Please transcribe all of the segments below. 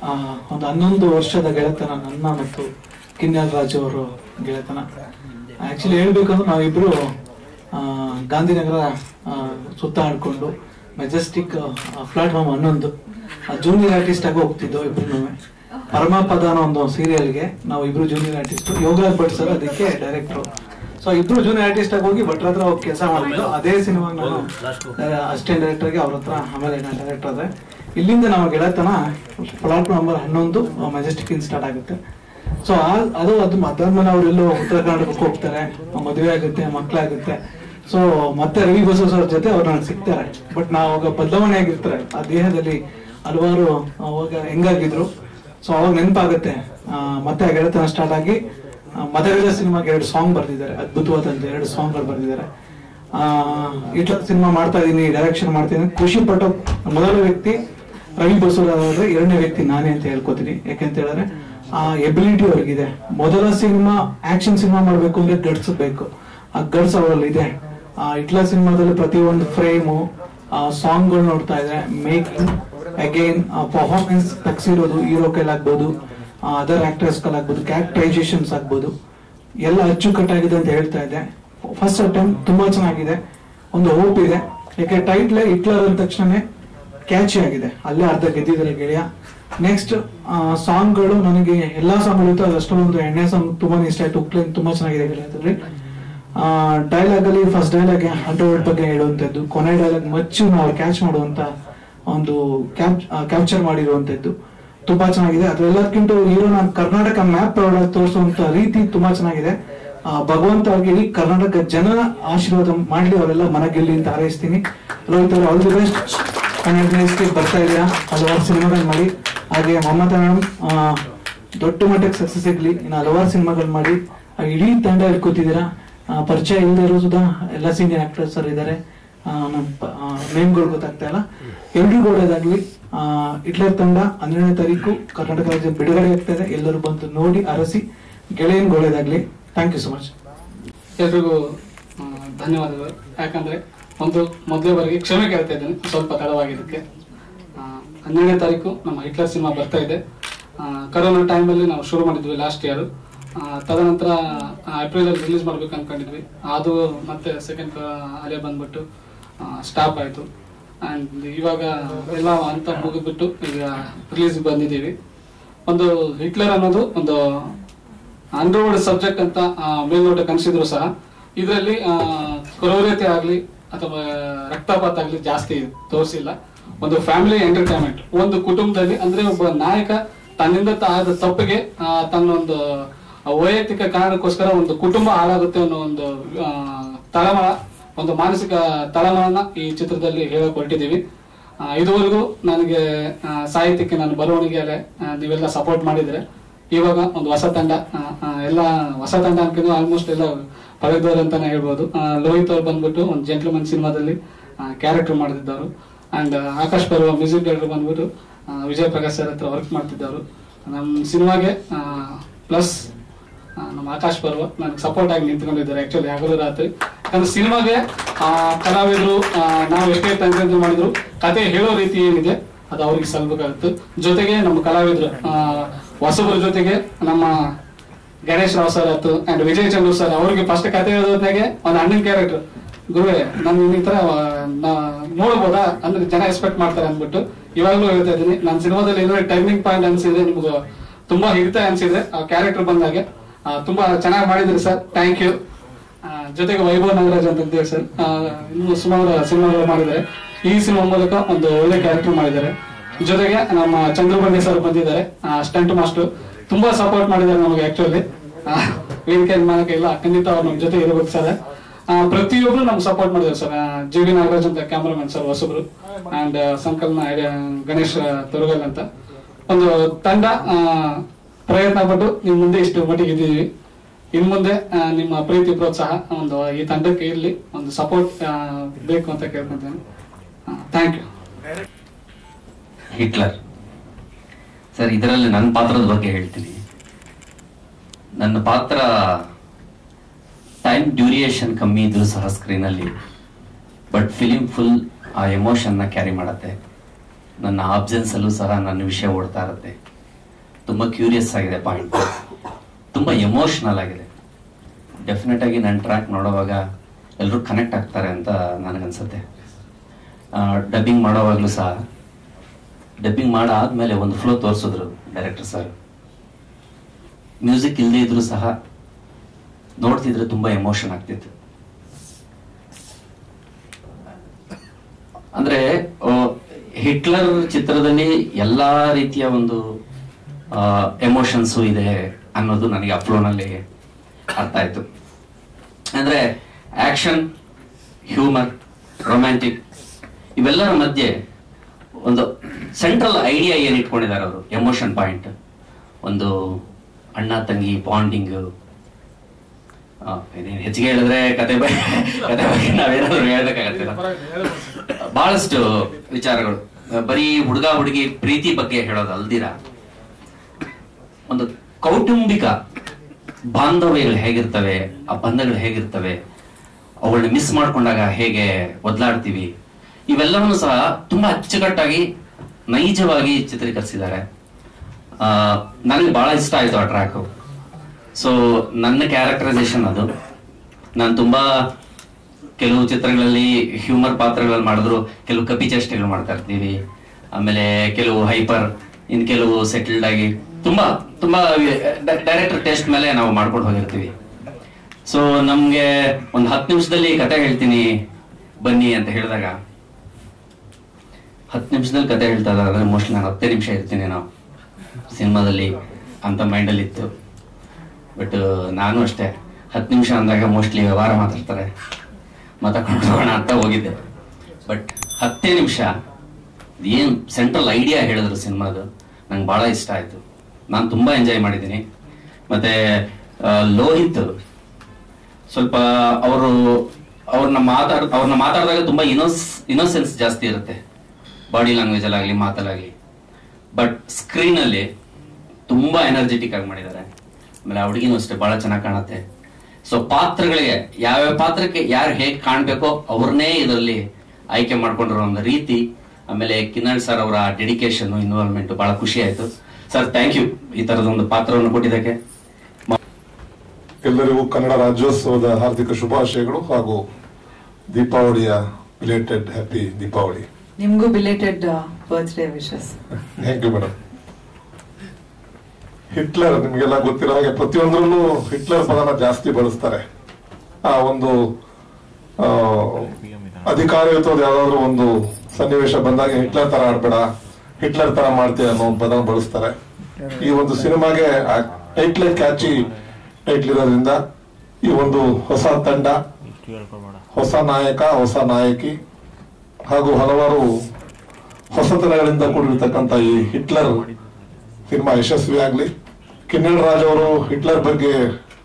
ಆ, ಒಂದು ಹನ್ನೊಂದು ವರ್ಷದ ಗೆಳೆತನ ನನ್ನ ಮತ್ತು ಕಿನ್ಯಾಲ್ ರಾಜು ಅವರು ಗೆಳೆತನ ಆಕ್ಚುಲಿ ಹೇಳ್ಬೇಕಂದ್ರೆ ನಾವಿಬ್ರು ಆ, ಗಾಂಧಿನಗರ ಆ, ಸುತ್ತ ಆಡ್ಕೊಂಡು ಮೆಜೆಸ್ಟಿಕ್ ಪ್ಲಾಟ್ಫಾರ್ಮ್ ಹನ್ನೊಂದು ಜೂನಿಯರ್ ಆರ್ಟಿಸ್ಟ್ ಆಗಿ ಹೋಗ್ತಿದ್ದೋ ಇಬ್ರು ಪರಮಪದ ಅನ್ನೋ ಒಂದು ಸೀರಿಯಲ್ಗೆ ನಾವು ಇಬ್ರು junior artist Yogaraj Bhat sir ಅದಕ್ಕೆ ಡೈರೆಕ್ಟರ್ ಸೊ ಇಬ್ರು ಜೂನಿಯರ್ ಆರ್ಟಿಸ್ಟ್ ಆಗಿ ಹೋಗಿ ಭಟ್ರ ಹತ್ರ ಹೋಗಿ ಕೆಲಸ ಮಾಡಿದ್ದು ಅದೇ ಸಿನಿಮಾ ನಾನು ಅಸಿಸ್ಟೆಂಟ್ ಡೈರೆಕ್ಟರ್ಗೆ ಅವ್ರ ಹತ್ರ ಆಮೇಲೆ ನಾನು ಡೈರೆಕ್ಟರ್ ಆದ್ರೆ ಇಲ್ಲಿಂದ ನಮ್ಮ ಗೆಳೆತನ ಪ್ಲಾಟ್ ನಂಬರ್ ಹನ್ನೊಂದು ಮೆಜೆಸ್ಟಿಕ್ ಇನ್ ಸ್ಟಾರ್ಟ್ ಆಗುತ್ತೆ ಸೊ ಅದು ಅದು ಅದಾದ್ಮೇಲೆ ಅವರೆಲ್ಲೋ ಉತ್ತರ ಕರ್ನಾಟಕಕ್ಕೆ ಹೋಗ್ತಾರೆ ಮದುವೆ ಆಗುತ್ತೆ ಮಕ್ಕಳಾಗುತ್ತೆ ಸೊ ಮತ್ತೆ ರವಿ ಬಸವ ಸರ್ ಜೊತೆ ಅವ್ರು ನನಗೆ ಸಿಗ್ತಾರೆ ಬಟ್ ನಾವು ಅವಾಗ ಬದಲಾವಣೆ ಆಗಿರ್ತಾರೆ ಆ ದೇಹದಲ್ಲಿ ಹಲವಾರು ಅವಾಗ ಹೆಂಗಾಗಿದ್ರು ಸೊ ಅವಾಗ ನೆನಪಾಗುತ್ತೆ ಆ, ಮತ್ತೆ ಆ ಗೆಳೆತನ ಸ್ಟಾರ್ಟ್ ಆಗಿ ಆ, ಮದಗಜ ಸಿನಿಮಾಗೆ ಎರಡು ಸಾಂಗ್ ಬರ್ದಿದ್ದಾರೆ ಅದ್ಭುತವಾದಂತ ಎರಡು ಸಾಂಗ್ಗಳು ಬರ್ದಿದ್ದಾರೆ ಆ ಇಟ್ಲ ಸಿನಿಮಾ ಮಾಡ್ತಾ ಇದೀನಿ ಡೈರೆಕ್ಷನ್ ಮಾಡ್ತೀನಿ ಖುಷಿ ಪಟ್ಟೋ ಮೊದಲ ವ್ಯಕ್ತಿ ರವಿ ಬಸವರಾಜ್ ಎರಡನೇ ವ್ಯಕ್ತಿ ನಾನೇ ಅಂತ ಹೇಳ್ಕೊತೀನಿ ಯಾಕೆಂತ ಹೇಳಿದ್ರೆ ಆ ಎಬಿಲಿಟಿ ಅವ್ರಿಗಿದೆ ಮೊದಲ ಸಿನಿಮಾ ಆಕ್ಷನ್ ಸಿನಿಮಾ ಮಾಡ್ಬೇಕು ಅಂದ್ರೆ ಗಡ್ಸ್ ಬೇಕು ಆ ಗಡ್ಸ್ ಅವರಲ್ಲಿ ಇದೆ ಆ ಇಟ್ಲ ಸಿನಿಮಾದಲ್ಲಿ ಪ್ರತಿಯೊಂದು ಫ್ರೇಮು ಆ ಸಾಂಗ್ಗಳು ನೋಡ್ತಾ ಇದ್ರೆ ಮೇಕಿಂಗ್ ಅಗೈನ್ ಪರ್ಫಾರ್ಮೆನ್ಸ್ ತಗ್ಸಿರೋದು ಹೀರೋ ಕೈಲಾಗ್ಬೋದು ಅದರ್ ಆಕ್ಟರ್ಸ್ ಕೈಲಾಗ್ಬೋದು ಕ್ಯಾರೆಕ್ಟರೈಸೇಷನ್ಸ್ ಆಗ್ಬೋದು ಎಲ್ಲ ಅಚ್ಚುಕಟ್ಟಾಗಿದೆ ಅಂತ ಹೇಳ್ತಾ ಇದ್ದೆ ಫಸ್ಟ್ ಅಟೆಂಪ್ಟ್ ತುಂಬಾ ಚೆನ್ನಾಗಿದೆ ಒಂದು ಹೋಪ್ ಇದೆ ಯಾಕೆ ಟೈಟ್ಲ್ ಹಿಟ್ಲರ್ ಅಂದ ತಕ್ಷಣ ಕ್ಯಾಚಿ ಆಗಿದೆ ಅಲ್ಲೇ ಅರ್ಧ ಗೆದ್ದಿದ್ದಾರೆ ಗೆಳೆಯ ನೆಕ್ಸ್ಟ್ ಸಾಂಗ್ಗಳು ನನಗೆ ಎಲ್ಲಾ ಸಾಂಗ್ಗಳು ಇತ್ತು ಅದಷ್ಟೊಂದು ಎಣ್ಣೆ ಸಾಂಗ್ ತುಂಬಾನೇ ಇಷ್ಟ ಆಯ್ತು ಉಕ್ಲೇನ್ ತುಂಬಾ ಚೆನ್ನಾಗಿದೆ ಗೆಳೆಯದ್ರಲ್ಲಿ ಡೈಲಾಗ್ ಅಲ್ಲಿ ಫಸ್ಟ್ ಡೈಲಾಗ್ ಅಂಡರ್ವರ್ಡ್ ಬಗ್ಗೆ ಹೇಳುವಂತದ್ದು ಕೊನೆ ಡೈಲಾಗ್ ಮಚ್ಚು ನಾವು ಕ್ಯಾಚ್ ಮಾಡುವಂತ ಒಂದು ಕ್ಯಾಪ್ಚರ್ ಮಾಡಿರುವಂತದ್ದು ತುಂಬಾ ಚೆನ್ನಾಗಿದೆ ಅದೆಲ್ಲದಕ್ಕಿಂತ ಹೀರೋನ ಕರ್ನಾಟಕ ಮ್ಯಾಪ್ ತೋರಿಸುವಂತ ರೀತಿ ತುಂಬಾ ಚೆನ್ನಾಗಿದೆ ಆ, ಭಗವಂತ ಅವ್ರಿಗೆ ಇಡೀ ಕರ್ನಾಟಕ ಜನ ಆಶೀರ್ವಾದ ಮಾಡ್ಲಿ ಅವರೆಲ್ಲ ಮನ ಗೆಲ್ಲಿ ಅಂತ ಹಾರೈಸ್ತೀನಿ ರೋಹಿತ್ ಅವರು ಆಲ್ ದಿ ಬೆಸ್ಟ್ ಕನ್ನಡ ಬರ್ತಾ ಇದೆಯಾ ಹಲವಾರು ಸಿನಿಮಾಗಳು ಮಾಡಿ ಹಾಗೆ ಮಮತಾ ಮೇಡಮ್ ದೊಡ್ಡ ಮಟ್ಟಕ್ಕೆ ಸಕ್ಸಸ್ ಸಿಗ್ಲಿ ಇನ್ನು ಹಲವಾರು ಸಿನಿಮಾಗಳು ಮಾಡಿ ಆ, ಇಡೀ ತಂಡ ಇಟ್ಕೋತಿದ್ದೀರಾ ಆ, ಪರಿಚಯ ಇಲ್ಲದೆ ಇರೋ ಸುಧಾ ಎಲ್ಲ ಸೀನಿಯರ್ ಆಕ್ಟರ್ಸ್ ಇದ್ದಾರೆ ನೇಮ್ಗಳು ಗೊತ್ತಾಗ್ತಾ ಇಲ್ಲ ಎಲ್ರಿಗೂ ಒಳ್ಳೇದಾಗ್ಲಿ ಆ, ಹಿಟ್ಲರ್ ತಂಡ ಹನ್ನೆರಡನೇ ತಾರೀಕು ಕರ್ನಾಟಕ ರಾಜ್ಯ ಬಿಡುಗಡೆ ಆಗ್ತಾ ಇದೆ ಎಲ್ಲರೂ ಬಂದು ನೋಡಿ ಅರಸಿ ಗೆಳೆಯನ್ಗೆ ಒಳ್ಳೇದಾಗ್ಲಿ ಥ್ಯಾಂಕ್ ಯು ಸೊ ಮಚ್ ಎಲ್ರಿಗೂ ಆ, ಧನ್ಯವಾದಗಳು ಯಾಕಂದ್ರೆ ಒಂದು ಮೊದಲೇವರೆಗೆ ಕ್ಷಮೆ ಕೇಳ್ತಾ ಇದ್ದೇನೆ ಸ್ವಲ್ಪ ತಡವಾಗಿದ್ದಕ್ಕೆ ಆ, ಹನ್ನೆರಡನೇ ತಾರೀಕು ನಮ್ಮ ಹಿಟ್ಲರ್ ಸಿನಿಮಾ ಬರ್ತಾ ಇದೆ ಆ, ಕರೋನಾ ಟೈಮಲ್ಲಿ ನಾವು ಶುರು ಮಾಡಿದ್ವಿ ಲಾಸ್ಟ್ ಇಯರ್ ತದನಂತರ ಏಪ್ರಿಲ್ ಅಲ್ಲಿ ರಿಲೀಸ್ ಮಾಡ್ಬೇಕು ಅನ್ಕೊಂಡಿದ್ವಿ ಅದು ಮತ್ತೆ ಸೆಕೆಂಡ್ ಅಲೆ ಬಂದ್ಬಿಟ್ಟು ಸ್ಟಾಪ್ ಆಯ್ತು ಅಂಡ್ ಇವಾಗ ಎಲ್ಲ ಅಂತ ಮುಗಿದ್ಬಿಟ್ಟು ಈಗ ರಿಲೀಸ್ ಬಂದಿದ್ದೀವಿ ಒಂದು ಹಿಟ್ಲರ್ ಅನ್ನೋದು ಒಂದು ಅಂಡರ್ವರ್ಡ್ ಸಬ್ಜೆಕ್ಟ್ ಅಂತ ಆ, ಮೇಲ್ನೋಟ ಕನಸಿದ್ರು ಸಹ ಇದರಲ್ಲಿ ಕ್ರೌರ್ಯತೆ ಆಗ್ಲಿ ಅಥವಾ ರಕ್ತಪಾತ ಆಗ್ಲಿ ಜಾಸ್ತಿ ತೋರಿಸಿಲ್ಲ ಒಂದು ಫ್ಯಾಮಿಲಿ ಎಂಟರ್ಟೈನ್ಮೆಂಟ್ ಒಂದು ಕುಟುಂಬದಲ್ಲಿ ಅಂದ್ರೆ ಒಬ್ಬ ನಾಯಕ ತನ್ನಿಂದ ತ- ಆದ ತಪ್ಪಿಗೆ ಆ, ತನ್ನೊಂದು ವೈಯಕ್ತಿಕ ಕಾರಣಕ್ಕೋಸ್ಕರ ಒಂದು ಕುಟುಂಬ ಹಾಳಾಗುತ್ತೆ ಅನ್ನೋ ಒಂದು ಆ, ತಳಮಳ ಒಂದು ಮಾನಸಿಕ ತಳಮಳನ ಈ ಚಿತ್ರದಲ್ಲಿ ಹೇಳಕ್ ಹೊರಟಿದ್ದೀವಿ ಆ, ಇದುವರೆಗೂ ನನಗೆ ಆ, ಸಾಹಿತ್ಯಕ್ಕೆ ನಾನು ಬರವಣಿಗೆಯಲ್ಲೇ ಆ, ನೀವೆಲ್ಲ ಸಪೋರ್ಟ್ ಮಾಡಿದ್ರೆ ಇವಾಗ ಒಂದು ಹೊಸ ತಂಡ ಆ, ಆ, ಎಲ್ಲ ಹೊಸ ತಂಡ ಅನ್ಕೊಂಡು ಆಲ್ಮೋಸ್ಟ್ ಎಲ್ಲ ಪಡೆದವರು ಅಂತಾನೆ ಹೇಳ್ಬೋದು ಆ, ಲೋಹಿತ್ ಅವ್ರು ಬಂದ್ಬಿಟ್ಟು ಒಂದು ಜೆಂಟ್ಲ್ಮನ್ ಸಿನಿಮಾದಲ್ಲಿ ಕ್ಯಾರೆಕ್ಟರ್ ಮಾಡ್ತಿದ್ದವರು ಅಂಡ್ ಆಕಾಶ್ ಪರ್ವ ಮ್ಯೂಸಿಕ್ ಡೈರೆಕ್ಟರ್ ಬಂದ್ಬಿಟ್ಟು ಆ, ವಿಜಯ್ ಪ್ರಕಾಶ್ ಸರ್ ಹತ್ರ ವರ್ಕ್ ಮಾಡ್ತಿದ್ದವರು ನಮ್ಮ ಸಿನಿಮಾಗೆ ಪ್ಲಸ್ ನಮ್ಮ ಆಕಾಶ್ ಪರ್ವ ನನಗೆ ಸಪೋರ್ಟ್ ಆಗಿ ನಿಂತ್ಕೊಂಡಿದ್ದಾರೆ ಆಕ್ಚುಲಿ ಹಗಲು ರಾತ್ರಿ ಯಾಕಂದ್ರೆ ಸಿನಿಮಾಗೆ ಆ, ಕಲಾವಿದರು ಆ, ನಾವು ಎಷ್ಟೇ ತಂತ್ರಜ್ಞಾನ ಮಾಡಿದ್ರು ಕತೆ ಹೇಳೋ ರೀತಿ ಏನಿದೆ ಅದು ಅವ್ರಿಗೆ ಸಲ್ಬೇಕಾಗುತ್ತೆ ಜೊತೆಗೆ ನಮ್ಮ ಕಲಾವಿದರು ಆ, ಹೊಸಬರ ಜೊತೆಗೆ ನಮ್ಮ ಗಣೇಶ್ ರಾವ್ ಸರ್ ಆಯ್ತು ಅಂಡ್ ವಿಜಯ್ ಚಂದ್ರ ಸರ್ ಅವ್ರಿಗೆ ಫಸ್ಟ್ ಕತೆ ಹೇಳೋದ್ನಾಗೆ ಒಂದು ಅಣ್ಣನ ಕ್ಯಾರೆಕ್ಟರ್ ಗುರುವೇ ನಾನು ಈ ತರ ಆ, ನಾ- ನೋಡ್ಬೋದಾ ಅಂದ್ರೆ ಜನ ಎಕ್ಸ್ಪೆಕ್ಟ್ ಮಾಡ್ತಾರೆ ಅಂದ್ಬಿಟ್ಟು ಇವಾಗ್ಲೂ ಹೇಳ್ತಾ ಇದ್ದೀನಿ ನನ್ನ ಸಿನಿಮಾದಲ್ಲಿ ಏನೋ ಟರ್ನಿಂಗ್ ಪಾಯಿಂಟ್ ಅನ್ಸಿದೆ ನಿಮ್ಗೆ ತುಂಬಾ ಹಿಡಿತ ಅನ್ಸಿದೆ ಆ ಕ್ಯಾರೆಕ್ಟರ್ ಬಂದಾಗೆ ಆ, ತುಂಬಾ ಚೆನ್ನಾಗಿ ಮಾಡಿದ್ರಿ ಸರ್ ಥ್ಯಾಂಕ್ ಯು ಜೊತೆಗೆ ವೈಭವ್ ನಾಗರಾಜ್ ಅಂತ ಇದ್ದೇವೆ ಸರ್ ಆ, ಇನ್ನು ಸುಮಾರು ಸಿನಿಮಾಗಳು ಮಾಡಿದ್ದಾರೆ ಈ ಸಿನಿಮಾ ಮೂಲಕ ಒಂದು ಒಳ್ಳೆ ಕ್ಯಾರೆಕ್ಟರ್ ಮಾಡಿದ್ದಾರೆ ಜೊತೆಗೆ ನಮ್ಮ ಚಂದ್ರಬಂಡಿ ಸರ್ ಬಂದಿದ್ದಾರೆ ಸ್ಟಂಟ್ ಮಾಸ್ಟರ್ ತುಂಬಾ ಸಪೋರ್ಟ್ ಮಾಡಿದ್ದಾರೆ ನಮಗೆ ಆಕ್ಚುಲಿ ವೇದಿಕೆ ಮಾಡಕ್ಕೆ ಇಲ್ಲ ಖಂಡಿತ ಅವ್ರು ನಮ್ಮ ಜೊತೆ ಇರಬೇಕು ಸರ್ ಆ, ಪ್ರತಿಯೊಬ್ರು ನಮ್ಗೆ ಸಪೋರ್ಟ್ ಮಾಡಿದ್ದಾರೆ ಸರ್ ಜಿ ವಿ ನಾಗರಾಜ್ ಅಂತ ಕ್ಯಾಮ್ರಾಮನ್ ಸರ್ ಹೊಸಬ್ರು ಅಂಡ್ ಸಂಕಲ್ನ ಗಣೇಶ್ ತೊರಗಲ್ ಅಂತ ಒಂದು ತಂಡ ಆ, ಪ್ರಯತ್ನ ಪಟ್ಟು ನಿಮ್ ಮುಂದೆ ಇಷ್ಟು ಮಟ್ಟಿಗೆ ಇದ್ದೀವಿ ಇನ್ ಮುಂದೆ ಆ, ನಿಮ್ಮ ಪ್ರೀತಿ ಪ್ರೋತ್ಸಾಹ ಒಂದು ಈ ತಂಡಕ್ಕೆ ಇರ್ಲಿ ಒಂದು ಸಪೋರ್ಟ್ ಬೇಕು ಅಂತ ಕೇಳ್ಕೊಂತೇನೆ ಥ್ಯಾಂಕ್ ಯು ಹಿಟ್ಲರ್ ಸರ್ ಇದರಲ್ಲಿ ನನ್ನ ಪಾತ್ರದ ಬಗ್ಗೆ ಹೇಳ್ತೀನಿ ನನ್ನ ಪಾತ್ರ ಟೈಮ್ ಡ್ಯೂರಿಯೇಷನ್ ಕಮ್ಮಿ ಇದ್ರೂ ಸಹ ಸ್ಕ್ರೀನಲ್ಲಿ ಬಟ್ ಫಿಲಿಂ ಫುಲ್ ಆ ಎಮೋಷನ್ನ ಕ್ಯಾರಿ ಮಾಡುತ್ತೆ ನನ್ನ ಆಬ್ಸೆನ್ಸ್ ಅಲ್ಲೂ ಸಹ ನನ್ನ ವಿಷಯ ಓಡ್ತಾ ಇರುತ್ತೆ ತುಂಬ ಕ್ಯೂರಿಯಸ್ ಆಗಿದೆ ಪಾಯಿಂಟ್ ತುಂಬ ಎಮೋಷ್ನಲ್ ಆಗಿದೆ ಡೆಫಿನೆಟ್ ಆಗಿ ನನ್ನ ಟ್ರ್ಯಾಕ್ ನೋಡೋವಾಗ ಎಲ್ಲರೂ ಕನೆಕ್ಟ್ ಆಗ್ತಾರೆ ಅಂತ ನನಗನ್ಸುತ್ತೆ ಡಬ್ಬಿಂಗ್ ಮಾಡೋವಾಗಲೂ ಸಹ ಡಬ್ಬಿಂಗ್ ಮಾಡಾದ್ಮೇಲೆ ಒಂದು ಫ್ಲೋ ತೋರಿಸಿದ್ರು ಡೈರೆಕ್ಟರ್ ಸರ್ ಮ್ಯೂಸಿಕ್ ಇಲ್ಲದೆ ಇದ್ರೂ ಸಹ ನೋಡ್ತಿದ್ರೆ ತುಂಬಾ ಎಮೋಷನ್ ಆಗ್ತಿತ್ತು ಅಂದ್ರೆ ಆ, ಹಿಟ್ಲರ್ ಚಿತ್ರದಲ್ಲಿ ಎಲ್ಲಾ ರೀತಿಯ ಒಂದು ಎಮೋಷನ್ಸು ಇದೆ ಅನ್ನೋದು ನನಗೆ ಅಪ್ಲೋನಲ್ಲಿ ಅರ್ಥ ಆಯ್ತು ಅಂದ್ರೆ ಆಕ್ಷನ್ ಹ್ಯೂಮರ್ ರೊಮ್ಯಾಂಟಿಕ್ ಇವೆಲ್ಲರ ಮಧ್ಯೆ ಒಂದು ಸೆಂಟ್ರಲ್ ಐಡಿಯಾ ಏನ್ ಇಟ್ಕೊಂಡಿದ್ದಾರೆ ಅವರು ಎಮೋಷನ್ ಪಾಯಿಂಟ್ ಒಂದು ಅಣ್ಣ ತಂಗಿ ಬಾಂಡಿಂಗ್ ಇದೇನು ಹೆಚ್ಚಿಗೆ ಹೇಳಿದ್ರೆ ಕತೆ ಬಗ್ಗೆ ಕತೆ ಬಗ್ಗೆ ನಾವೇನಾದ್ರು ಹೇಳ್ಬೇಕಾಗತ್ತಿಲ್ಲ ಬಹಳಷ್ಟು ವಿಚಾರಗಳು ಬರೀ ಹುಡುಗ ಹುಡುಗಿ ಪ್ರೀತಿ ಬಗ್ಗೆ ಹೇಳೋದು ಅಲ್ದಿರ ಒಂದು ಕೌಟುಂಬಿಕ ಬಾಂಧವ್ಯಗಳು ಹೇಗಿರ್ತವೆ ಆ ಬಂಧಗಳು ಹೇಗಿರ್ತವೆ ಅವುಗಳನ್ನ ಮಿಸ್ ಮಾಡ್ಕೊಂಡಾಗ ಹೇಗೆ ಒದ್ಲಾಡ್ತೀವಿ ಇವೆಲ್ಲವನ್ನು ಸಹ ತುಂಬಾ ಅಚ್ಚುಕಟ್ಟಾಗಿ ನೈಜವಾಗಿ ಚಿತ್ರೀಕರಿಸಿದ್ದಾರೆ ಆ, ನನಗೆ ಬಹಳ ಇಷ್ಟ ಆಯ್ತು ಆ ಟ್ರ್ಯಾಕ್ ಸೊ ನನ್ನ ಕ್ಯಾರೆಕ್ಟರೈಸೇಷನ್ ಅದು ನಾನು ತುಂಬಾ ಕೆಲವು ಚಿತ್ರಗಳಲ್ಲಿ ಹ್ಯೂಮರ್ ಪಾತ್ರಗಳಲ್ಲಿ ಮಾಡಿದ್ರು ಕೆಲವು ಕಪಿ ಚೇಷ್ಟೆಗಳು ಮಾಡ್ತಾ ಇರ್ತೀವಿ ಆಮೇಲೆ ಕೆಲವು ಹೈಪರ್ ಇನ್ ಕೆಲವು ಸೆಟಲ್ಡ್ ಆಗಿ ತುಂಬಾ ತುಂಬಾ ಡೈರೆಕ್ಟರ್ ಟೆಸ್ಟ್ ಮೇಲೆ ನಾವು ಮಾಡ್ಕೊಂಡು ಹೋಗಿರ್ತೀವಿ ಸೊ ನಮ್ಗೆ ಒಂದು ಹತ್ತು ನಿಮಿಷದಲ್ಲಿ ಕತೆ ಹೇಳ್ತೀನಿ ಬನ್ನಿ ಅಂತ ಹೇಳಿದಾಗ ಹತ್ತು ನಿಮಿಷದಲ್ಲಿ ಕತೆ ಹೇಳ್ತಾ ಇದ್ದಾರೆ ಮೋಸ್ಟ್ಲಿ ನಾನು ಹತ್ತೇ ನಿಮಿಷ ಇರ್ತೀನಿ ನಾವು ಸಿನಿಮಾದಲ್ಲಿ ಅಂತ ಮೈಂಡಲ್ಲಿ ಇತ್ತು ಬಟ್ ನಾನು ಅಷ್ಟೇ ಹತ್ತು ನಿಮಿಷ ಅಂದಾಗ ಮೋಸ್ಟ್ಲಿ ವ್ಯವಹಾರ ಮಾತಾಡ್ತಾರೆ ಮಾತಾಡ್ಕೊಂಡು ಹೋಗೋಣ ಅಂತ ಹೋಗಿದ್ದೆ ಬಟ್ ಹತ್ತೇ ನಿಮಿಷ ಏನು ಸೆಂಟ್ರಲ್ ಐಡಿಯಾ ಹೇಳಿದ್ರು ಸಿನಿಮಾದು ನಂಗೆ ಭಾಳ ಇಷ್ಟ ಆಯ್ತು ನಾನು ತುಂಬಾ ಎಂಜಾಯ್ ಮಾಡಿದ್ದೀನಿ ಮತ್ತೆ ಆ, ಲೋಹಿತ್ ಸ್ವಲ್ಪ ಅವರು ಅವ್ರನ್ನ ಮಾತಾಡ್ ಅವ್ರನ್ನ ಮಾತಾಡಿದಾಗ ತುಂಬಾ ಇನೋಸ್ ಇನೋಸೆನ್ಸ್ ಜಾಸ್ತಿ ಇರುತ್ತೆ ಬಾಡಿ ಲ್ಯಾಂಗ್ವೇಜ್ ಅಲ್ಲಾಗ್ಲಿ ಮಾತಲ್ಲಾಗ್ಲಿ ಬಟ್ ಸ್ಕ್ರೀನ್ ಅಲ್ಲಿ ತುಂಬಾ ಎನರ್ಜೆಟಿಕ್ ಆಗಿ ಮಾಡಿದ್ದಾರೆ ಆಮೇಲೆ ಆ ಹುಡುಗಿನೂ ಅಷ್ಟೇ ಬಹಳ ಚೆನ್ನಾಗಿ ಕಾಣುತ್ತೆ ಸೊ ಪಾತ್ರಗಳಿಗೆ ಯಾವ್ಯಾವ ಪಾತ್ರಕ್ಕೆ ಯಾರು ಹೇಗೆ ಕಾಣ್ಬೇಕೋ ಅವ್ರನ್ನೇ ಇದರಲ್ಲಿ ಆಯ್ಕೆ ಮಾಡ್ಕೊಂಡಿರೋ ಒಂದು ರೀತಿ ಆಮೇಲೆ ಕಿನ್ನಳ್ ಸರ್ ಅವರ ಡೆಡಿಕೇಶನ್ ಇನ್ವಾಲ್ವ್ಮೆಂಟ್ ಬಹಳ ಖುಷಿ ಆಯ್ತು ಸರ್ ಥ್ಯಾಂಕ್ ಯು ಈ ತರದ ಒಂದು ಪಾತ್ರವನ್ನು ಕೊಟ್ಟಿದ್ದಕ್ಕೆ ಎಲ್ಲರಿಗೂ ಕನ್ನಡ ರಾಜ್ಯೋತ್ಸವದ ಹಾರ್ದಿಕ ಶುಭಾಶಯಗಳು ಹಾಗೂ ದೀಪಾವಳಿಯ ರಿಲೇಟೆಡ್ ಹ್ಯಾಪಿ ದೀಪಾವಳಿ ನಿಮ್ಗೂ belated birthday wishes thank you madam Hitler ನಿಮಗೆಲ್ಲ ಗೊತ್ತಿರೋ ಹಾಗೆ ಪ್ರತಿಯೊಂದರಲ್ಲೂ ಹಿಟ್ಲರ್ ಪದನ ಜಾಸ್ತಿ ಬಳಸ್ತಾರೆ ಆ ಒಂದು ಆ, ಅಧಿಕಾರಯುತವಾದ ಯಾವ್ದಾದ್ರು ಒಂದು ಸನ್ನಿವೇಶ ಬಂದಾಗ ಹಿಟ್ಲರ್ ತರ ಆಡ್ಬೇಡ ಹಿಟ್ಲರ್ ತರ ಮಾಡ್ತೀಯ ಅನ್ನೋ ಒಂದು ಪದನ ಬಳಸ್ತಾರೆ ಈ ಒಂದು ಸಿನಿಮಾಗೆ ಟೈಟ್ಲ್ ಕ್ಯಾಚಿ ಟೈಟ್ಲ್ ಇರೋದ್ರಿಂದ ಈ ಒಂದು ಹೊಸ ತಂಡ ಹೊಸ ನಾಯಕ ಹೊಸ ನಾಯಕಿ ಹಾಗೂ ಹಲವಾರು ಹೊಸತನಗಳಿಂದ ಕೂಡಿರ್ತಕ್ಕಂಥ ಈ ಹಿಟ್ಲರ್ ಸಿನಿಮಾ ಯಶಸ್ವಿ ಆಗ್ಲಿ ಕಿನ್ನಣ ರಾಜ್ ಅವರು ಹಿಟ್ಲರ್ ಬಗ್ಗೆ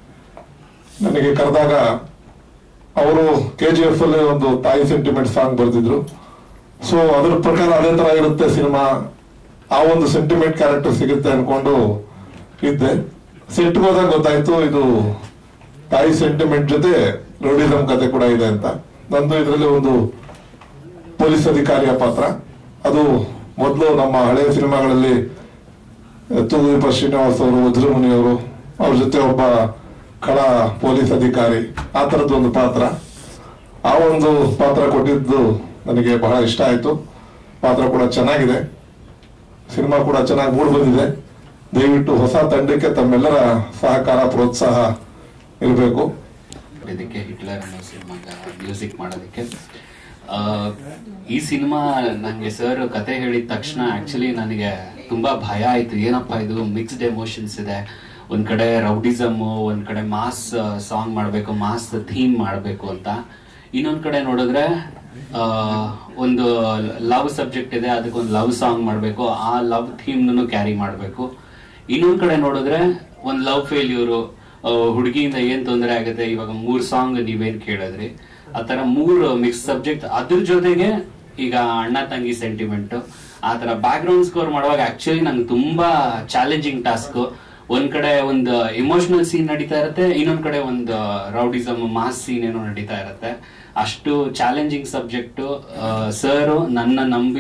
ನನಗೆ ಕರೆದಾಗ ಅವರು ಕೆ ಜಿ ಎಫ್ ಅಲ್ಲಿ ಒಂದು ತಾಯಿ ಸೆಂಟಿಮೆಂಟ್ ಸಾಂಗ್ ಬರೆದಿದ್ರು ಸೊ ಅದ್ರ ಪ್ರಕಾರ ಅದೇ ತರ ಇರುತ್ತೆ ಸಿನಿಮಾ ಆ ಒಂದು ಸೆಂಟಿಮೆಂಟ್ ಕ್ಯಾರೆಕ್ಟರ್ ಸಿಗುತ್ತೆ ಅನ್ಕೊಂಡು ಇದ್ದೆ ಸೆಟ್ಗೆ ಹೋದಾಗ ಗೊತ್ತಾಯ್ತು ಇದು ತಾಯಿ ಸೆಂಟಿಮೆಂಟ್ ಜೊತೆ ರೌಡಿಸಂ ಕತೆ ಕೂಡ ಇದೆ ಅಂತ ನಂದು ಇದರಲ್ಲಿ ಒಂದು ಪೊಲೀಸ್ ಅಧಿಕಾರಿಯ ಪಾತ್ರ ಅದು ಮೊದಲು ನಮ್ಮ ಹಳೆಯ ಸಿನಿಮಾಗಳಲ್ಲಿ ತೂಗುದೀಪ ಶ್ರೀನಿವಾಸ್ ಅವರು ವಜ್ರಮುನಿ ಅವರು ಅವ್ರ ಜೊತೆ ಒಬ್ಬ ಕಳ ಪೊಲೀಸ್ ಅಧಿಕಾರಿ ಆ ತರದ್ದು ಒಂದು ಪಾತ್ರ ಆ ಒಂದು ಪಾತ್ರ ಕೊಟ್ಟಿದ್ದು ನನಗೆ ಬಹಳ ಇಷ್ಟ ಆಯ್ತು ಪಾತ್ರ ಕೂಡ ಚೆನ್ನಾಗಿದೆ ಸಿನಿಮಾ ಕೂಡ ಚೆನ್ನಾಗಿ ಮೂಡ್ ಬಂದಿದೆ ದಯವಿಟ್ಟು ಹೊಸ ತಂಡಕ್ಕೆ ತಮ್ಮೆಲ್ಲರ ಸಹಕಾರ ಪ್ರೋತ್ಸಾಹ ಇರಬೇಕು ಇದಕ್ಕೆ ಹಿಟ್ಲರ್ ಅನ್ನೋ ಸಿನಿಮಾಗ ಮ್ಯೂಸಿಕ್ ಮಾಡೋದಕ್ಕೆ ಆ, ಈ ಸಿನಿಮಾ ನನಗೆ ಸರ್ ಕತೆ ಹೇಳಿದ ತಕ್ಷಣ ಆಕ್ಚುಲಿ ನನಗೆ ತುಂಬಾ ಭಯ ಆಯ್ತು ಏನಪ್ಪಾ ಇದು ಮಿಕ್ಸ್ಡ್ ಎಮೋಷನ್ಸ್ ಇದೆ ಒಂದ್ ಕಡೆ ರೌಡಿಸಮ್ ಒಂದ್ ಕಡೆ ಮಾಸ್ ಸಾಂಗ್ ಮಾಡ್ಬೇಕು ಮಾಸ್ ಥೀಮ್ ಮಾಡ್ಬೇಕು ಅಂತ ಇನ್ನೊಂದ್ ಕಡೆ ನೋಡಿದ್ರೆ ಆ, ಒಂದು ಲವ್ ಸಬ್ಜೆಕ್ಟ್ ಇದೆ ಅದಕ್ಕೊಂದು ಲವ್ ಸಾಂಗ್ ಮಾಡ್ಬೇಕು ಆ ಲವ್ ಥೀಮ್ ಕ್ಯಾರಿ ಮಾಡ್ಬೇಕು ಇನ್ನೊಂದ್ ಕಡೆ ನೋಡಿದ್ರೆ ಒಂದ್ ಲವ್ ಫೇಲ್ಯೂರು ಹುಡುಗಿಯಿಂದ ಏನ್ ತೊಂದರೆ ಆಗುತ್ತೆ ಇವಾಗ ಮೂರ್ ಸಾಂಗ್ ನೀವೇನ್ ಕೇಳಿದ್ರಿ ಆತರ ಮೂರ್ ಮಿಕ್ಸ್ ಸಬ್ಜೆಕ್ಟ್ ಅದ್ರ ಜೊತೆಗೆ ಈಗ ಅಣ್ಣ ತಂಗಿ ಸೆಂಟಿಮೆಂಟ್ ಆತರ ಬ್ಯಾಕ್ ಗ್ರೌಂಡ್ ಸ್ಕೋರ್ ಮಾಡುವಾಗ ಆಕ್ಚುಲಿ ನಂಗೆ ತುಂಬಾ ಚಾಲೆಂಜಿಂಗ್ ಟಾಸ್ಕ್ ಒಂದ್ ಕಡೆ ಒಂದು ಇಮೋಷನಲ್ ಸೀನ್ ನಡೀತಾ ಇರುತ್ತೆ ಇನ್ನೊಂದ್ ಕಡೆ ಒಂದು ರೌಡಿಸಮ್ ಮಾಸ್ ಸೀನ್ ಏನೋ ನಡೀತಾ ಇರುತ್ತೆ ಅಷ್ಟು ಚಾಲೆಂಜಿಂಗ್ ಸಬ್ಜೆಕ್ಟ್ ಸರ್ ನನ್ನ ನಂಬಿ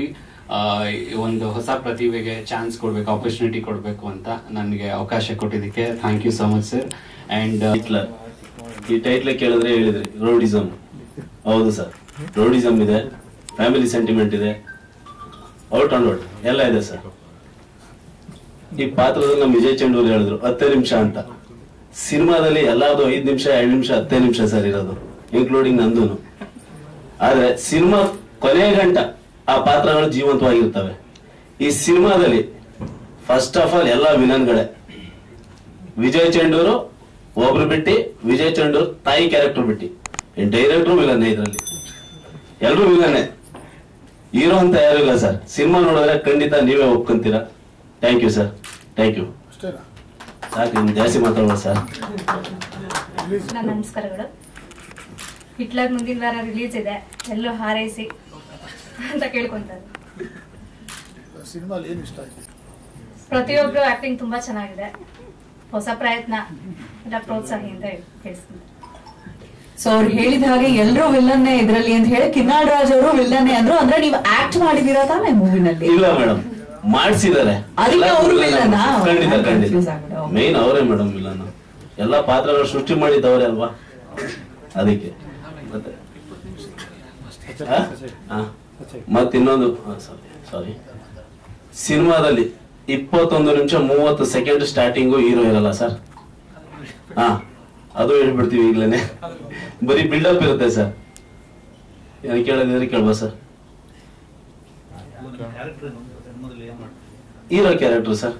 ಆ, ಒಂದು ಹೊಸ ಪ್ರತಿಭೆಗೆ ಚಾನ್ಸ್ ಕೊಡ್ಬೇಕು ಆಪರ್ಚುನಿಟಿ ಕೊಡಬೇಕು ಅಂತ ನನಗೆ ಅವಕಾಶ ಕೊಟ್ಟಿದ್ದಕ್ಕೆ thank you so much sir and Hitler ಈ ಟೈಟ್ಲ್ ಕೇಳಿದ್ರೆ ಹೇಳಿದ್ರಿ ರೋಡಿಸಮ್ ಹೌದು ಸರ್ ರೋಡಿಸಮ್ ಇದೆ ಫ್ಯಾಮಿಲಿ ಸೆಂಟಿಮೆಂಟ್ ಇದೆ ಔಟ್ ಅಂಡ್ ಔಟ್ ಎಲ್ಲ ಇದೆ ಸರ್ ಈ ಪಾತ್ರದಲ್ಲಿ ನಮ್ಮ ವಿಜಯ್ ಚಂಡೂರ್ ಹೇಳಿದ್ರು ಹತ್ತೇ ನಿಮಿಷ ಅಂತ ಸಿನಿಮಾದಲ್ಲಿ ಎಲ್ಲಾದ್ರು ಐದ್ ನಿಮಿಷ ಎರಡ್ ನಿಮಿಷ ಹತ್ತೇ ನಿಮಿಷ ಸರ್ ಇರೋದು ಇನ್ಕ್ಲೂಡಿಂಗ್ ನಂದೂನು ಆದ್ರೆ ಸಿನಿಮಾ ಕೊನೆ ಗಂಟ ಆ ಪಾತ್ರಗಳು ಜೀವಂತವಾಗಿರ್ತವೆ ಈ ಸಿನಿಮಾದಲ್ಲಿ ಫಸ್ಟ್ ಆಫ್ ಆಲ್ ಎಲ್ಲ ವಿಲನ್ಗಳೇ ವಿಜಯ್ ಚಂಡೂರು ಒಬ್ರು ಬಿಟ್ಟು ವಿಜಯ್ ಚಂಡೂರ್ ತಾಯಿ ಕ್ಯಾರೆಕ್ಟರ್ ಬಿಟ್ಟು ಡೈರೆಕ್ಟ್ರು ವಿಲನ್ನೇ ಇದರಲ್ಲಿ ಎಲ್ರು ವಿಲನ್ನೇ ಹೀರೋ ಅಂತ ಯಾರು ಇಲ್ಲ ಸರ್ ಸಿನಿಮಾ ನೋಡಿದ್ರೆ ಖಂಡಿತ ನೀವೇ ಒಪ್ಕೊಂತೀರಾ thank you sir thank you ಸಾಕು ಇನ್ನು ಜಾಸ್ತಿ ಮಾತಾಡೋಣ ಸರ್ ನನ್ನ ನಮಸ್ಕಾರಗಳು ಹಿಟ್ಲರ್ ಮುಂದಿನ ವಾರ ರಿಲೀಸ್ ಇದೆ ಎಲ್ಲೂ ಹಾರೈಸಿ ಅಂತ ಕೇಳ್ಕೊಂತಾರೆ ಸಿನಿಮಾಲಿ ಏನು ಇಷ್ಟ ಆಯ್ತು ಪ್ರತಿಯೊಬ್ರು ಆಕ್ಟಿಂಗ್ ತುಂಬಾ ಚೆನ್ನಾಗಿದೆ ಹೊಸ ಪ್ರಯತ್ನ ಎಲ್ಲ ಪ್ರೋತ್ಸಾಹಿ ಅಂತ ತಿಳಿಸ್ತೀನಿ ಸೊ ಅವ್ರು ಹೇಳಿದ ಹಾಗೆ ಎಲ್ರು ವಿಲ್ಲನ್ನೇ ಇದ್ರಲ್ಲಿ ಅಂತ ಹೇಳಿ ಕಿನ್ನಾಳ್ ರಾಜ್ ಅವರು ವಿಲ್ಲನ್ನೇ ಅಂದ್ರು ಅಂದ್ರೆ ನೀವು ಆಕ್ಟ್ ಮಾಡಿದೀರಾ ತಾನೇ ಮೂವಿನಲ್ಲಿ ಇಲ್ಲ ಮೇಡಮ್ ಮಾಡಿಸಿದ್ದಾರೆ ಅದಕ್ಕೆ ಅವ್ರು villain ಆ? ಖಂಡಿತ ನಾನು ಖಂಡಿತ confuse ಆಗ್ಬಿಟ್ಟೆ. Okay. ಮೇನ್ ಅವರೇ ಮೇಡಮ್ ವಿಲನ್ ಎಲ್ಲ ಪಾತ್ರಗಳು ಸೃಷ್ಟಿ ಮಾಡಿದ್ದವರೇ ಅಲ್ವಾ ಅದಕ್ಕೆ ಮತ್ತೆ ಆ? ಆ. ಮತ್ತೆ ಇನ್ನೊಂದು ಸಾರಿ ಸಿನಿಮಾದಲ್ಲಿ ಇಪ್ಪತ್ತೊಂದು ನಿಮಿಷ ಮೂವತ್ತು ಸೆಕೆಂಡ್ ಸ್ಟಾರ್ಟಿಂಗು ಹೀರೋ ಇರಲ್ಲ ಸರ್ ಹಾ ಅದು ಹೇಳ್ಬಿಡ್ತೀವಿ ಈಗ್ಲೇನೆ ಬರೀ ಬಿಲ್ಡಪ್ ಇರುತ್ತೆ ಸರ್ ಏನು ಕೇಳೋದಿದ್ರೆ ಕೇಳ್ಬಾ ಸರ್ ಹೀರೋ ಕ್ಯಾರೆಕ್ಟರ್ ಸರ್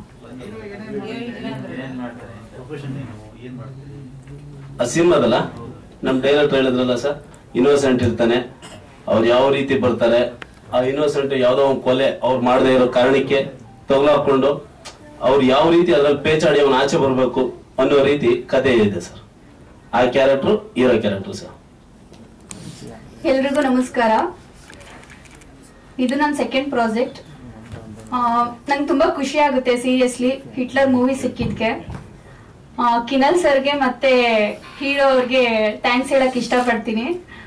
ಆ ಸಿನಿಮಾದಲ್ಲ ನಮ್ ಡೈರೆಕ್ಟರ್ ಹೇಳಿದ್ರಲ್ಲ ಸರ್ ಇನ್ನೋಸೆಂಟ್ ಇರ್ತಾನೆ ಅವ್ರು ಯಾವ ರೀತಿ ಬರ್ತಾರೆ ಆ ಇನ್ನೋಸೆಂಟ್ ಯಾವ್ದೋ ಒಂದು ಕೊಲೆ ಅವ್ರು ಮಾಡದೇ ಇರೋ ಕಾರಣಕ್ಕೆ ತಗೊಲಾಕೊಂಡು ಅವ್ರು ಯಾವ ರೀತಿ ಅದ್ರಲ್ಲಿ ಪೇಚಾಡಿ ಅವನ ಆಚೆ ಬರ್ಬೇಕು ಅನ್ನೋ ರೀತಿ ಕಥೆ ಇದೆ ಸರ್ ಆ ಕ್ಯಾರೆಕ್ಟರ್ ಹೀರೋ ಕ್ಯಾರೆಕ್ಟರ್ ಸರ್ ಎಲ್ರಿಗೂ ನಮಸ್ಕಾರ ಇದು ನನ್ನ ಸೆಕೆಂಡ್ ಪ್ರಾಜೆಕ್ಟ್ ನಂಗೆ ತುಂಬಾ ಖುಷಿ ಆಗುತ್ತೆ ಸೀರಿಯಸ್ಲಿ ಹಿಟ್ಲರ್ ಮೂವಿ ಸಿಕ್ಕಿದ್ಕೆ ಆ, ಕಿನಲ್ ಸರ್ಗೆ ಮತ್ತೆ ಹೀರೋ ಅವ್ರಿಗೆ ಥ್ಯಾಂಕ್ಸ್ ಹೇಳಕ್ ಇಷ್ಟಪಡ್ತೀನಿ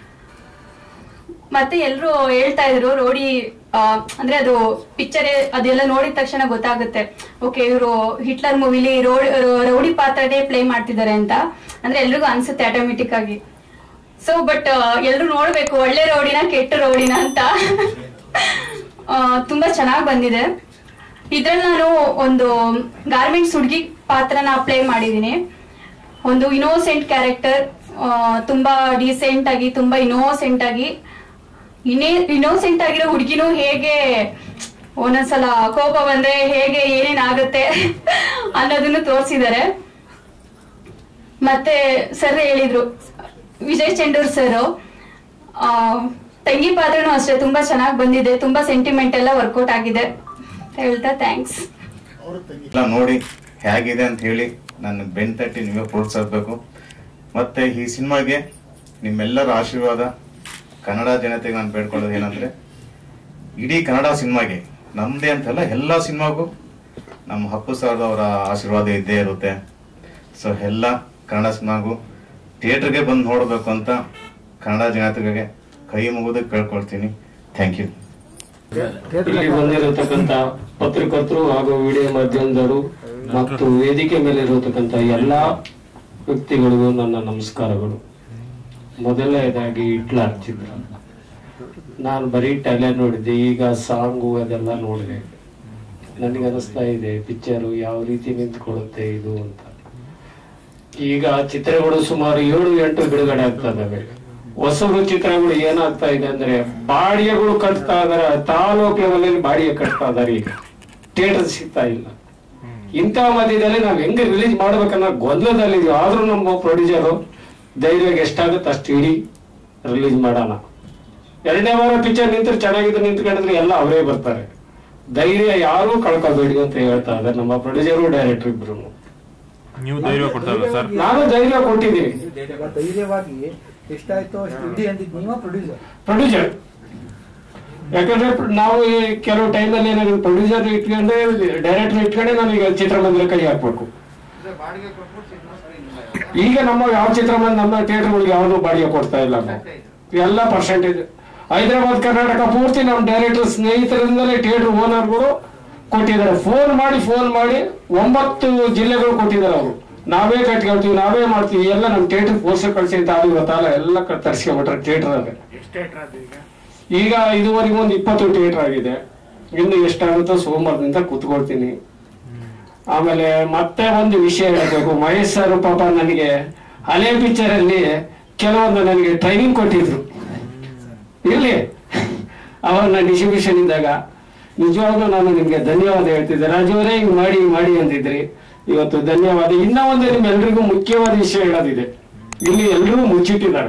ಮತ್ತೆ ಎಲ್ರು ಹೇಳ್ತಾ ಇದ್ರು ರೋಡಿ ಆ, ಅಂದ್ರೆ ಅದು ಪಿಕ್ಚರ್ ಅದೆಲ್ಲ ನೋಡಿದ ತಕ್ಷಣ ಗೊತ್ತಾಗುತ್ತೆ ಓಕೆ ಇವರು ಹಿಟ್ಲರ್ ಮೂವಿಲಿ ರೌಡಿ ಪಾತ್ರನೇ ಪ್ಲೇ ಮಾಡ್ತಿದ್ದಾರೆ ಅಂತ ಅಂದ್ರೆ ಎಲ್ರಿಗೂ ಅನ್ಸುತ್ತೆ ಆಟೋಮೆಟಿಕ್ ಆಗಿ ಸೊ ಬಟ್ ಎಲ್ರು ನೋಡ್ಬೇಕು ಒಳ್ಳೆ ರೌಡಿನ ಕೆಟ್ಟ ರೌಡಿನ ಅಂತ ಆ, ತುಂಬಾ ಚೆನ್ನಾಗಿ ಬಂದಿದೆ ಇದ್ರಲ್ಲಿ ನಾನು ಒಂದು ಗಾರ್ಮೆಂಟ್ಸ್ ಹುಡುಗಿ ಪಾತ್ರನ ಪ್ಲೇ ಮಾಡಿದೀನಿ ಒಂದು ಇನೋಸೆಂಟ್ ಕ್ಯಾರೆಕ್ಟರ್ ತುಂಬಾ ಡೀಸೆಂಟ್ ಆಗಿ ತುಂಬಾ ಇನೋಸೆಂಟ್ ಆಗಿ ಇನ್ನೇ ಇನೋಸೆಂಟ್ ಆಗಿರೋ ಹುಡುಗಿನೂ ಹೇಗೆ ಒಂದೊಂದ್ಸಲ ಕೋಪ ಬಂದ್ರೆ ಹೇಗೆ ಏನೇನ್ ಆಗುತ್ತೆ ಅನ್ನೋದನ್ನು ತೋರಿಸಿದ್ದಾರೆ ಮತ್ತೆ ಸರ್ ಹೇಳಿದ್ರು ವಿಜಯ್ ಚಂಡೂರ್ ಸರ್ ತಂಗಿ ಪಾತ್ರನೂ ಅಷ್ಟೇ ತುಂಬಾ ಚೆನ್ನಾಗಿ ಬಂದಿದೆ ತುಂಬಾ ಸೆಂಟಿಮೆಂಟ್ ಎಲ್ಲ ವರ್ಕೌಟ್ ಆಗಿದೆ ಅಂತ ಹೇಳ್ತಾ ಥ್ಯಾಂಕ್ಸ್ ಅವ್ರ ತಂಗಿ ಎಲ್ಲ ನೋಡಿ ಹೇಗಿದೆ ಅಂತ ಹೇಳಿ ನನ್ನ ಬೆನ್ ತಟ್ಟಿ ನೀವೇ ಪ್ರೋತ್ಸಾಹಿಸಬೇಕು ಮತ್ತೆ ಈ ಸಿನಿಮಾಗೆ ನಿಮ್ಮೆಲ್ಲರ ಆಶೀರ್ವಾದ ಕನ್ನಡ ಜನತೆಗೆ ನಾನು ಬೇಡ್ಕೊಳ್ಳೋದು ಏನಂದ್ರೆ ಇಡೀ ಕನ್ನಡ ಸಿನಿಮಾಗೆ ನಮ್ದೇ ಅಂತಲ್ಲ ಎಲ್ಲ ಸಿನಿಮಾಗೂ ನಮ್ಮ ಹಪ್ಪು ಸಾರ್ದವರ ಆಶೀರ್ವಾದ ಇದ್ದೇ ಇರುತ್ತೆ ಸೊ ಎಲ್ಲ ಕನ್ನಡ ಸಿನಿಮಾಗೂ ಥಿಯೇಟರ್ಗೆ ಬಂದು ನೋಡಬೇಕು ಅಂತ ಕನ್ನಡ ಜನತೆಗೆ ಕೈ ಮುಗಿದು ಕೇಳ್ಕೊಳ್ತೀನಿ ಥ್ಯಾಂಕ್ ಯು ಇಲ್ಲಿ ಬಂದಿರತಕ್ಕಂತ ಪತ್ರಕರ್ತರು ಹಾಗೂ ವಿಡಿಯೋ ಮಾಧ್ಯಮದವರು ಮತ್ತು ವೇದಿಕೆ ಮೇಲೆ ಇರತಕ್ಕಂತ ಎಲ್ಲಾ ವ್ಯಕ್ತಿಗಳಿಗೂ ನನ್ನ ನಮಸ್ಕಾರಗಳು ಮೊದಲನೇದಾಗಿ ಹಿಟ್ಲರ್ ಚಿತ್ರ ನಾನು ಬರೀ ಟ್ಯಾಲೆಂಟ್ ನೋಡಿದ್ದೆ ಈಗ ಸಾಂಗು ಅದೆಲ್ಲ ನೋಡಿದೆ ನನಗೆ ಅನಿಸ್ತಾ ಇದೆ ಪಿಕ್ಚರು ಯಾವ ರೀತಿ ನಿಂತ್ಕೊಳ್ಳುತ್ತೆ ಇದು ಅಂತ ಈಗ ಚಿತ್ರಗಳು ಸುಮಾರು ಏಳು ಎಂಟು ಬಿಡುಗಡೆ ಆಗ್ತಾ ಇದಾವೆ ಹೊಸಬ್ರು ಚಿತ್ರಗಳು ಏನಾಗ್ತಾ ಇದೆ ಅಂದ್ರೆ ಬಾಡಿಗೆಗಳು ಕಟ್ತಾ ಇದಾರೆ ತಾಲೂಕ್ ಲೆವೆಲ್ ಅಲ್ಲಿ ಬಾಡಿಗೆ ಕಟ್ತಾ ಇದಾರೆ ಈಗ ಥಿಯೇಟರ್ ಸಿಗ್ತಾ ಇಲ್ಲ ಇಂಥ ಮಧ್ಯದಲ್ಲಿ ನಾವ್ ಹೆಂಗೆ ರಿಲೀಸ್ ಮಾಡ್ಬೇಕನ್ನೋ ಗೊಂದಲದಲ್ಲಿ ಇದೀವಿ ಆದ್ರೂ ನಮ್ಮ ಪ್ರೊಡ್ಯೂಸರು ಧೈರ್ಯವಾಗಿ ಎಷ್ಟಾಗುತ್ತೆ ಅಷ್ಟು ಇಡೀ ರಿಲೀಸ್ ಮಾಡೋಣ ಎರಡನೇ ವಾರ ಪಿಕ್ಚರ್ ನಿಂತ್ರೆ ಚೆನ್ನಾಗಿದ್ದು ನಿಂತ್ಕೊಂಡಿದ್ರೆ ಎಲ್ಲ ಅವರೇ ಬರ್ತಾರೆ ಧೈರ್ಯ ಯಾರೂ ಕಳ್ಕೊಬೇಡಿ ಅಂತ ಹೇಳ್ತಾ ಇದ್ದಾರೆ ನಮ್ಮ ಪ್ರೊಡ್ಯೂಸರು ಡೈರೆಕ್ಟರ್ ಇಬ್ರು ನೀವು ಧೈರ್ಯ ಕೊಡ್ತಾರಲ್ಲ ಸರ್ ನಾನು ಧೈರ್ಯ ಕೊಟ್ಟಿದ್ದೀನಿ ಧೈರ್ಯವಾಗಿ ಎಷ್ಟಾಯ್ತೋ ಅಷ್ಟು ಇಡೀ ಅಂದಿದ್ದು ನೀವ ಪ್ರೊಡ್ಯೂಸರ್ ಪ್ರೊಡ್ಯೂಸರ್ ಯಾಕಂದ್ರೆ ಪ್ರ- ನಾವು ಈ ಕೆಲವು ಟೈಮಲ್ಲಿ ಏನಾಗುತ್ತೆ ಪ್ರೊಡ್ಯೂಸರ್ ಇಟ್ಕೊಂಡೆ ಡೈರೆಕ್ಟರ್ ಇಟ್ಕೊಂಡೆ ನಾನು ಈಗ ಚಿತ್ರಮಂದಿರ ಕೈ ಹಾಕ್ಬೇಕು ಈಗ ನಮ್ಮ ಯಾವ ಚಿತ್ರಮಂದಿರ ನಮ್ಮ ಥಿಯೇಟರ್ಗಳಿಗೆ ಯಾವ್ದು ಬಾಡಿಗೆ ಕೊಡ್ತಾ ಇಲ್ಲ ನಾವು ಎಲ್ಲ ಪರ್ಸೆಂಟೇಜ್ ಹೈದರಾಬಾದ್ ಕರ್ನಾಟಕ ಪೂರ್ತಿ ನಮ್ಮ ಡೈರೆಕ್ಟರ್ ಸ್ನೇಹಿತರಿಂದಲೇ ಥಿಯೇಟರ್ ಓನರ್ಗಳು ಕೊಟ್ಟಿದ್ದಾರೆ ಫೋನ್ ಮಾಡಿ ಫೋನ್ ಮಾಡಿ ಒಂಬತ್ತು ಜಿಲ್ಲೆಗಳು ಕೊಟ್ಟಿದ್ದಾರೆ ಅವರು ನಾವೇ ಕಟ್ಕೊಳ್ತೀವಿ ನಾವೇ ಮಾಡ್ತೀವಿ ಎಲ್ಲ ನಮ್ಮ ಥಿಯೇಟರ್ ಪೋಸ್ಟರ್ ಕಳಿಸಿ ಅಂತ ಅದು ಇವತ್ತಲ್ಲ ಎಲ್ಲ ಕ- ತರ್ಸ್ಕೊಂಬಿಟ್ರೆ ಥಿಯೇಟರ್ ಅಲ್ಲಿ ಈಗ ಇದುವರೆಗೂ ಒಂದು ಇಪ್ಪತ್ತು ಥಿಯೇಟರ್ ಆಗಿದೆ ಇನ್ನು ಎಷ್ಟಾಗುತ್ತೋ ಸೋಮವಾರದಿಂದ ಕೂತ್ಕೊಳ್ತೀನಿ ಆಮೇಲೆ ಮತ್ತೆ ಒಂದು ವಿಷಯ ಹೇಳಬೇಕು ಮಹೇಶ್ ಸರ್ ಪಾಪ ನನಗೆ ಹಳೆ ಪಿಕ್ಚರ್ ಅಲ್ಲಿ ಕೆಲವೊಂದು ನನಗೆ ಟ್ರೈನಿಂಗ್ ಕೊಟ್ಟಿದ್ರು ಇರ್ಲಿ ಅವನ್ನ ಡಿಸ್ಟ್ರಿಬ್ಯೂಷನ್ ಇದ್ದಾಗ ನಿಜವಾಗ್ಲೂ ನಾನು ನಿಮ್ಗೆ ಧನ್ಯವಾದ ಹೇಳ್ತಿದ್ದೆ ರಾಜು ಅವರೇ ಹಿಂಗ್ ಮಾಡಿ ಹಿಂಗ್ ಮಾಡಿ ಅಂತಿದ್ರಿ ಇವತ್ತು ಧನ್ಯವಾದ ಇನ್ನ ಒಂದು ನಿಮ್ಮೆಲ್ರಿಗೂ ಮುಖ್ಯವಾದ ವಿಷಯ ಹೇಳೋದಿದೆ ಇಲ್ಲಿ ಎಲ್ಲರೂ ಮುಚ್ಚಿಟ್ಟಿದ್ದಾರೆ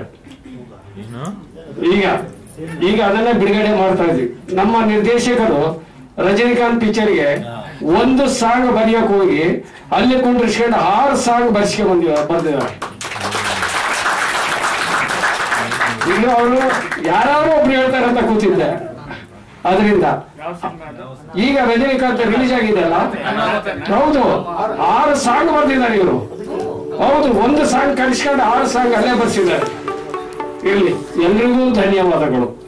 ಈಗ ಈಗ ಅದನ್ನ ಬಿಡುಗಡೆ ಮಾಡ್ತಾ ಇದ್ವಿ ನಮ್ಮ ನಿರ್ದೇಶಕರು ರಜನಿಕಾಂತ್ ಪಿಕ್ಚರ್ಗೆ ಒಂದು ಸಾಂಗ್ ಬರೆಯಕ್ ಹೋಗಿ ಅಲ್ಲಿ ಕುಂಡ್ರಿಸ್ಕೊಂಡು ಆರು ಸಾಂಗ್ ಬರ್ಸ್ಕೊಂಡ್ ಬಂದಿವ ಬರ್ದಿದ್ದಾರೆ ಈಗ ಅವರು ಯಾರು ಒಬ್ರು ಹೇಳ್ತಾರೆ ಅಂತ ಕೂತಿದ್ದೆ ಅದರಿಂದ ಈಗ ರಜನಿಕಾಂತ್ ರಿಲೀಸ್ ಆಗಿದೆ ಅಲ್ಲ ಹೌದು ಆರು ಸಾಂಗ್ ಬರ್ದಿದ್ದಾರೆ ಇವರು ಹೌದು ಒಂದು ಸಾಂಗ್ ಕಲಿಸ್ಕೊಂಡು ಆರು ಸಾಂಗ್ ಅಲ್ಲೇ ಬರ್ಸಿದ್ದಾರೆ ಇರ್ಲಿ ಎಲ್ರಿಗೂ ಧನ್ಯವಾದಗಳು